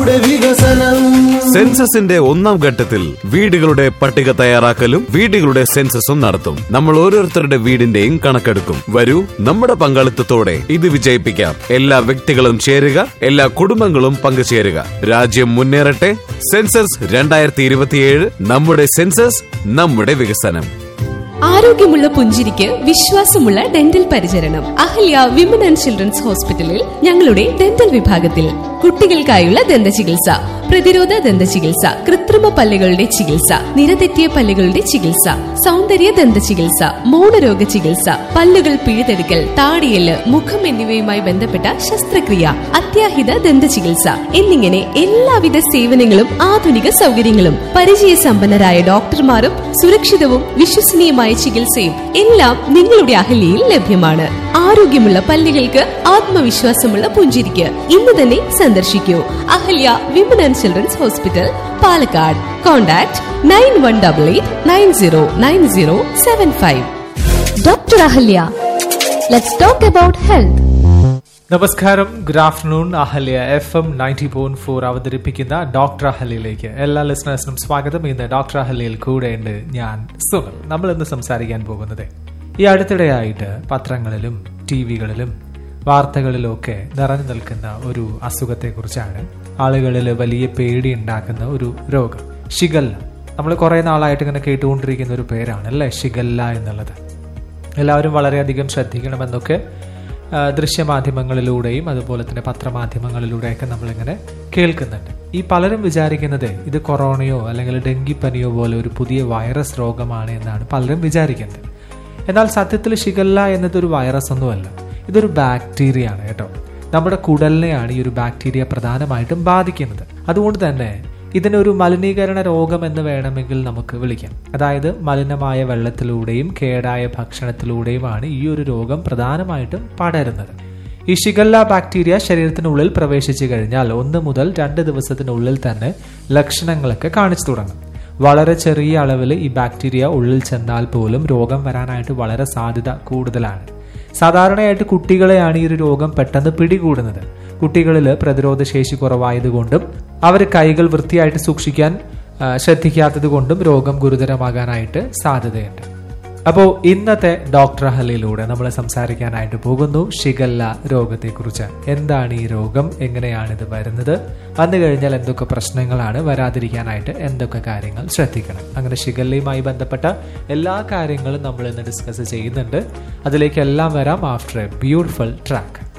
നമ്മുടെ വികസനം സെൻസസിന്റെ ഒന്നാം ഘട്ടത്തിൽ വീടുകളുടെ പട്ടിക തയ്യാറാക്കലും വീടുകളുടെ സെൻസസും നടത്തും നമ്മൾ ഓരോരുത്തരുടെ വീടിന്റെയും കണക്കെടുക്കും വരൂ നമ്മുടെ പങ്കാളിത്തത്തോടെ ഇത് വിജയിപ്പിക്കാം എല്ലാ വ്യക്തികളും ചേരുക എല്ലാ കുടുംബങ്ങളും പങ്കുചേരുക രാജ്യം മുന്നേറട്ടെ സെൻസസ് രണ്ടായിരത്തി ഇരുപത്തിയേഴ് നമ്മുടെ സെൻസസ് നമ്മുടെ വികസനം ആരോഗ്യമുള്ള പുഞ്ചിരിക്ക് വിശ്വാസമുള്ള ഡെന്റൽ പരിചരണം അഹല്യ വിമൻ ആൻഡ് ചിൽഡ്രൻസ് ഹോസ്പിറ്റലിൽ ഞങ്ങളുടെ ഡെന്റൽ വിഭാഗത്തിൽ കുട്ടികൾക്കായുള്ള ദന്ത ചികിത്സ പ്രതിരോധ ദന്ത ചികിത്സ കൃത്രിമ പല്ലുകളുടെ ചികിത്സ നിരതെറ്റിയ പല്ലുകളുടെ ചികിത്സ സൗന്ദര്യ ദന്ത ചികിത്സ മൗനരോഗ ചികിത്സ പല്ലുകൾ പിഴുതെടുക്കൽ താടിയല് മുഖം എന്നിവയുമായി ബന്ധപ്പെട്ട ശസ്ത്രക്രിയ അത്യാഹിത ദന്ത ചികിത്സ എന്നിങ്ങനെ എല്ലാവിധ സേവനങ്ങളും ആധുനിക സൗകര്യങ്ങളും പരിചയസമ്പന്നരായ ഡോക്ടർമാരും സുരക്ഷിതവും വിശ്വസനീയമായ ചികിത്സയും എല്ലാം നിങ്ങളുടെ അഹല്യയിൽ ലഭ്യമാണ് ആരോഗ്യമുള്ള പല്ലുകൾക്ക് ആത്മവിശ്വാസമുള്ള പുഞ്ചിരിക്ക് ഇന്ന് തന്നെ സന്ദർശിക്കൂ Ahalya women and children's hospital Palakkad contact nine one double eight nine zero nine zero seven five doctor Ahalya let's talk about health നമസ്കാരം good afternoon Ahalya F M ninety point four അവതരിപ്പിക്കുന്ന ഡോക്ടർ അഹല്യയിലേക്ക് എല്ലാ ലിസണേഴ്സിനും സ്വാഗതം ഇന്ന് ഡോക്ടർ അഹല്യയിൽ കൂടെയുണ്ട് ഞാൻ സുനിൽ നമ്മൾ ഇന്ന് സംസാരിക്കാൻ പോകുന്നത് ഈ അടുത്തിടെയായിട്ട് പത്രങ്ങളിലും ടി വികളിലും വാർത്തകളിലും ഒക്കെ നിറഞ്ഞു നിൽക്കുന്ന ഒരു അസുഖത്തെക്കുറിച്ചാണ് ആളുകളിൽ വലിയ പേടി ഉണ്ടാക്കുന്ന ഒരു രോഗം ഷിഗല്ല നമ്മൾ കുറെ നാളായിട്ട് ഇങ്ങനെ കേട്ടുകൊണ്ടിരിക്കുന്ന ഒരു പേരാണ് അല്ലേ ഷിഗല്ല എന്നുള്ളത് എല്ലാവരും വളരെയധികം ശ്രദ്ധിക്കണമെന്നൊക്കെ ആ, ദൃശ്യമാധ്യമങ്ങളിലൂടെയും അതുപോലെ തന്നെ പത്രമാധ്യമങ്ങളിലൂടെയൊക്കെ നമ്മളിങ്ങനെ കേൾക്കുന്നുണ്ട് ഈ പലരും വിചാരിക്കുന്നത് ഇത് കൊറോണയോ അല്ലെങ്കിൽ ഡെങ്കിപ്പനിയോ പോലെ ഒരു പുതിയ വൈറസ് രോഗമാണ് എന്നാണ് പലരും വിചാരിക്കുന്നത് എന്നാൽ സത്യത്തിൽ ഷിഗല്ല എന്നതൊരു വൈറസ് ഒന്നുമല്ല ഇതൊരു ബാക്ടീരിയ ആണ് കേട്ടോ നമ്മുടെ കുടലിനെയാണ് ഈ ഒരു ബാക്ടീരിയ പ്രധാനമായിട്ടും ബാധിക്കുന്നത് അതുകൊണ്ട് തന്നെ ഇതിനൊരു മലിനീകരണ രോഗം എന്ന് വേണമെങ്കിൽ നമുക്ക് വിളിക്കാം അതായത് മലിനമായ വെള്ളത്തിലൂടെയും കേടായ ഭക്ഷണത്തിലൂടെയുമാണ് ഈ ഒരു രോഗം പ്രധാനമായിട്ടും പടരുന്നത് ഈ ഷിഗല്ല ബാക്ടീരിയ ശരീരത്തിനുള്ളിൽ പ്രവേശിച്ചു കഴിഞ്ഞാൽ ഒന്ന് മുതൽ രണ്ട് ദിവസത്തിനുള്ളിൽ തന്നെ ലക്ഷണങ്ങളൊക്കെ കാണിച്ചു തുടങ്ങും വളരെ ചെറിയ അളവിൽ ഈ ബാക്ടീരിയ ഉള്ളിൽ ചെന്നാൽ പോലും രോഗം വരാനായിട്ട് വളരെ സാധ്യത കൂടുതലാണ് സാധാരണയായിട്ട് കുട്ടികളെയാണ് ഈ ഒരു രോഗം പെട്ടെന്ന് പിടികൂടുന്നത് കുട്ടികളിൽ പ്രതിരോധ ശേഷി കുറവായതുകൊണ്ടും അവർ കൈകൾ വൃത്തിയായിട്ട് സൂക്ഷിക്കാൻ ആ, ശ്രദ്ധിക്കാത്തത് കൊണ്ടും രോഗം ഗുരുതരമാകാനായിട്ട് സാധ്യതയുണ്ട് അപ്പോൾ ഇന്നത്തെ ഡോക്ടർ ഹലിലൂടെ നമ്മൾ സംസാരിക്കാനായിട്ട് പോകുന്നു ഷിഗല്ല രോഗത്തെക്കുറിച്ച് എന്താണ് ഈ രോഗം എങ്ങനെയാണ് ഇത് വരുന്നത് വന്നു കഴിഞ്ഞാൽ എന്തൊക്കെ പ്രശ്നങ്ങളാണ് വരാതിരിക്കാനായിട്ട് എന്തൊക്കെ കാര്യങ്ങൾ ശ്രദ്ധിക്കണം അങ്ങനെ ഷിഗല്ലയുമായി ബന്ധപ്പെട്ട എല്ലാ കാര്യങ്ങളും നമ്മൾ ഇന്ന് ഡിസ്കസ് ചെയ്യുന്നുണ്ട് അതിലേക്കെല്ലാം വരാം ആഫ്റ്റർ എ ബ്യൂട്ടിഫുൾ ട്രാക്ക്